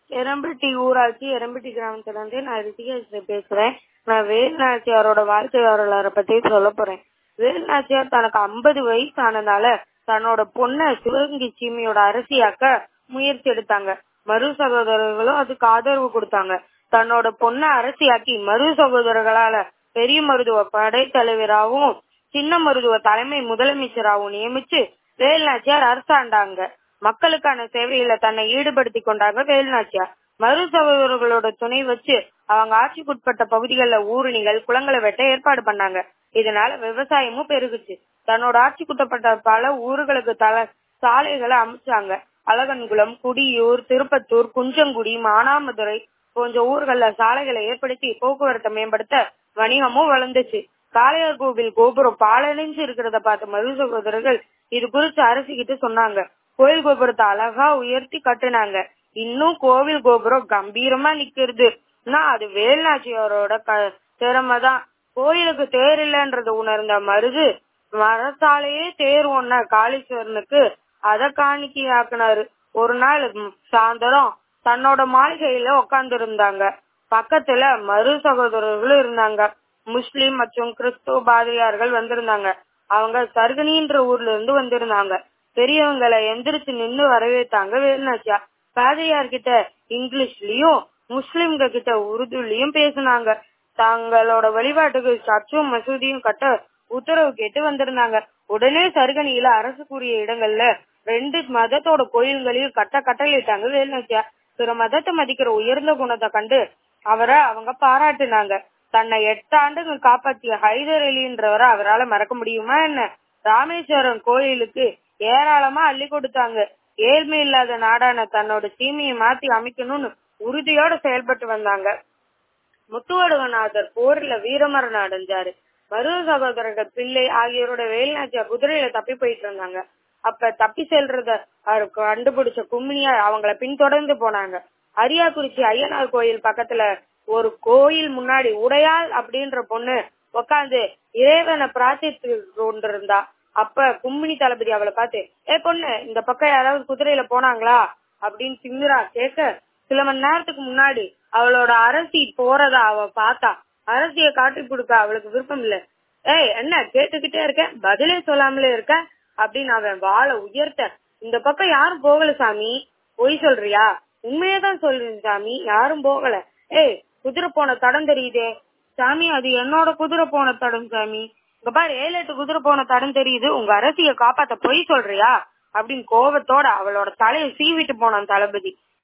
எரம்பட்டி ஊராட்சி எரம்பட்டி கிராமத்துல இருந்து நான் ரித்திகேஸ்வரி பேசுறேன் நான் வேலுநாச்சியாரோட வாழ்க்கை வரலாறை பத்தி சொல்ல போறேன் வேலுநாச்சியார் தனக்கு ஐம்பது வயசு ஆனதால தன்னோட பொண்ண சிவகங்கை சீமையோட அரசியாக்க முயற்சி எடுத்தாங்க மறு சகோதரர்களும் அதுக்கு ஆதரவு கொடுத்தாங்க தன்னோட பொண்ண அரசியாக்கி மறு சகோதரர்களால பெரிய மருத்துவ படைத்தலைவராகவும் சின்ன மருத்துவ தலைமை முதலமைச்சராகவும் நியமிச்சு வேலுநாச்சியார் அரசாண்டாங்க மக்களுக்கான சேவையில தன்னை ஈடுபடுத்தி கொண்டாங்க வேலுநாச்சியார் மறு சகோதரர்களோட துணை வச்சு அவங்க ஆட்சிக்குட்பட்ட பகுதிகளில் ஊரணிகள் குளங்களை வெட்ட ஏற்பாடு பண்ணாங்க இதனால விவசாயமும் பெருகுச்சு தன்னோட ஆட்சிக்குட்பட்ட பல ஊர்களுக்கு தல சாலைகளை அமைச்சாங்க அழகன்குளம் குடியூர் திருப்பத்தூர் குஞ்சங்குடி மானாமதுரை போன்ற ஊர்கள்ல சாலைகளை ஏற்படுத்தி போக்குவரத்தை மேம்படுத்த வணிகமும் வளர்ந்துச்சு காளையார் கோவில் கோபுரம் பாலடைஞ்சு இருக்கிறத பார்த்த மது சகோதரர்கள் இது குறித்து அரசுகிட்ட சொன்னாங்க கோயில் கோபுரத்தை அழகா உயர்த்தி கட்டுனாங்க இன்னும் கோவில் கோபுரம் கம்பீரமா நிக்கிறது அது வேலுநாச்சியாரோட திறமை தான் கோயிலுக்கு தேர் இல்லைன்றத உணர்ந்த மருது மரத்தாலேயே தேர் ஒன்ன காளீஸ்வரனுக்கு அத காணிக்கையாக்குனாரு ஒரு நாள் சாயந்தரம் தன்னோட மாளிகையில உட்கார்ந்து இருந்தாங்க பக்கத்துல மறு சகோதரர்களும் இருந்தாங்க முஸ்லிம் மற்றும் கிறிஸ்துவ பாதிரியார்கள் வந்திருந்தாங்க அவங்க சர்கனின்ற ஊர்ல இருந்து வந்திருந்தாங்க பெரியவங்களை எந்திரிச்சு நின்னு வரவேற்றாங்க வேலுநாச்சியா பாதிரியார் கிட்ட இங்கிலீஷ்லயும் முஸ்லிம்க கிட்ட உருதுலயும் பேசினாங்க தங்களோட வழிபாட்டுக்கு சர்ச்சும் மசூதியும் கட்ட உத்தரவு கேட்டு வந்திருந்தாங்க உடனே சருகனியில அரசுக்குரிய இடங்கள்ல ரெண்டு மதத்தோட கோயில்களையும் கட்ட கட்டளையிட்டாங்க வேலுநாச்சியா பிற மதத்தை மதிக்கிற உயர்ந்த குணத்தை கண்டு அவரை அவங்க பாராட்டுனாங்க தன்னை எட்டு ஆண்டுகள் காப்பாற்றிய ஹைதர் அலின்றவரை அவரால் மறக்க முடியுமா என்ன ராமேஸ்வரம் கோயிலுக்கு ஏராளமா அள்ளி கொடுத்தாங்க ஏழ்மை இல்லாத நாடான தன்னோட சீமையை மாத்தி அமைக்கணும்னு உறுதியோட செயல்பட்டு வந்தாங்க முத்துவடுகநாதர் போர்ல வீரமரணம் அடைஞ்சாரு மருத சகோதரர்கள் பிள்ளை ஆகியோரோட வேலுநாச்சியா குதிரையில தப்பி போயிட்டு இருந்தாங்க அப்ப தப்பி செல்றத அவர் கண்டுபிடிச்ச கும்மினியா அவங்கள பின்தொடர்ந்து போனாங்க அரியாக்குறிச்சி ஐயனார் கோயில் பக்கத்துல ஒரு கோயில் முன்னாடி உடையாள் அப்படின்ற பொண்ணு உக்காந்து இறைவனை பிரார்த்தித்து கொண்டிருந்தா அப்ப கும்மினி தளபதி அவளை பார்த்து ஏ பொண்ணு இந்த பக்கம் யாராவது குதிரையில போனாங்களா அப்படின்னு திமிரா கேட்க சில மணி நேரத்துக்கு முன்னாடி அவளோட அரசி போறதா அவ பார்த்தா அரசிய காட்டி கொடுக்க அவளுக்கு விருப்பம் இல்ல ஏய் என்ன கேட்டுக்கிட்டே இருக்க பதிலே சொல்லாமலே இருக்க அப்படின்னு அவன் வாழை உயர்த்த இந்த பக்கம் யாரும் போகல சாமி பொய் சொல்றியா உண்மையதான் சொல்றேன் சாமி யாரும் போகல ஏய் குதிரை போன தடம் தெரியுதே சாமி அது என்னோட குதிரை போன தடம் சாமி இங்க பாரு ஏழு எட்டு குதிரை போன தடம் தெரியுது உங்க அரசிய காப்பாத்த பொய் சொல்றியா அப்படின்னு கோபத்தோட அவளோட தலையை சீவிட்டு போனான் தளபதி